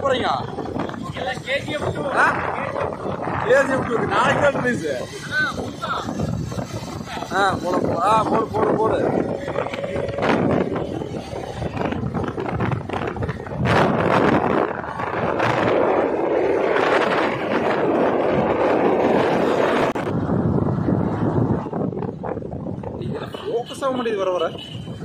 போறீங்க KGF two நாளைக்கு தான் ரிலீஸ் ஆ போட போ ஆ போடு போடு போடு ஃபோக்கஸ் ஆக மாட்டேங்குது வர வர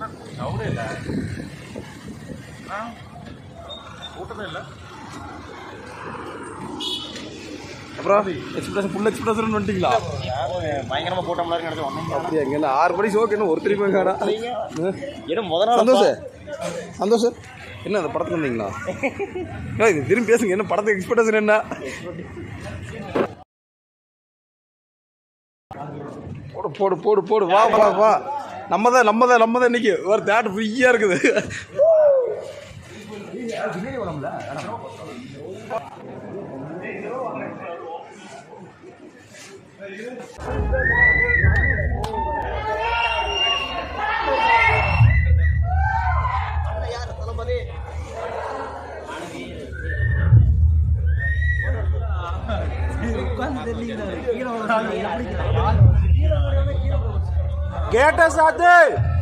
அப்புறம் எக்ஸ்பிரஸ் ஃபுல் எக்ஸ்பிரஸ் வந்துட்டீங்களா பயங்கரமா கூட்டம்லாம் இருக்கு நடந்து வந்தீங்க அப்படியா இங்கே ஆறு மணி ஷோக்கு என்ன ஒரு திருப்பி காடா ஏன்னா முத நாள் சந்தோஷ் சந்தோஷ் என்ன அந்த படத்துக்கு வந்தீங்களா ஏய், இது திரும்பி பேசுங்க என்ன படத்துக்கு எக்ஸ்பெக்டேஷன் என்ன போடு போடு போடு போடு வா வா வா நம்ம தான் நம்ம தான் நம்ம தான் இன்னைக்கு ஒரு தேட்டர் ஃப்ரீயாக இருக்குது கேட்ட சாத்து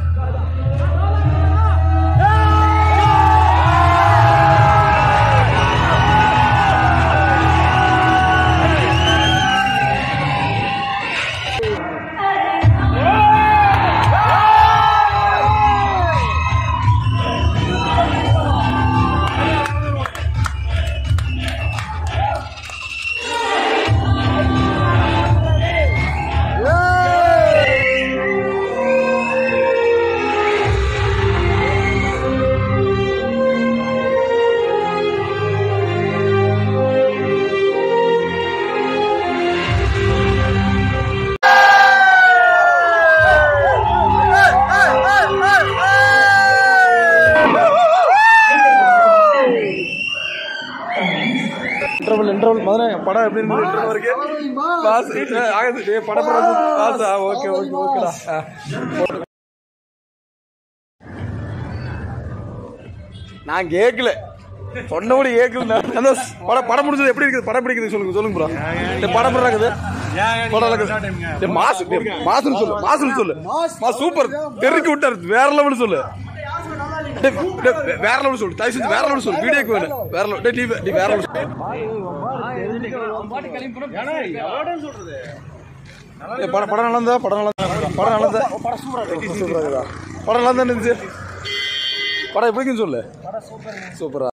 இன்டர்வல் இன்டர்வல் முதல்ல படம் எப்படி இருந்தது இன்டர்வல் வரைக்கும் பாஸ் ஆகுது டேய், படம் பாஸ் ஆ ஓகே ஓகே ஓகேடா ஆ, போட்டு. நான் கேட்கல சொன்னபடி கேட்கல சந்தோஷ் படம் படம் முடிஞ்சது எப்படி இருக்குது படம் பிடிக்குது சொல்லுங்க சொல்லுங்க ப்ரோ இந்த படம் எப்படி இருக்குது படம் இருக்குது டேய், மாசு டேய், மாசுன்னு சொல்லு மாசுன்னு சொல்லு மா சூப்பர் தெருக்கு விட்டாரு வேற லெவல் சொல்லு டேய், டேய், வேற லெவல் சொல்லு தயவு செஞ்சு வேற லெவல் சொல்லு வீடியோக்கு வேணும் வேற லெவல் டேய், நீ நீ வேற லெவல் சொல்லு ஏய், படம் படம் நல்லா இருந்தா படம் நல்லா இருந்தா படம் நல்லா இருந்தா படம் சூப்பரா இருக்குதா படம் நல்லா தான் இருந்துச்சு படம் எப்படி இருக்குன்னு சொல்லு சூப்பரா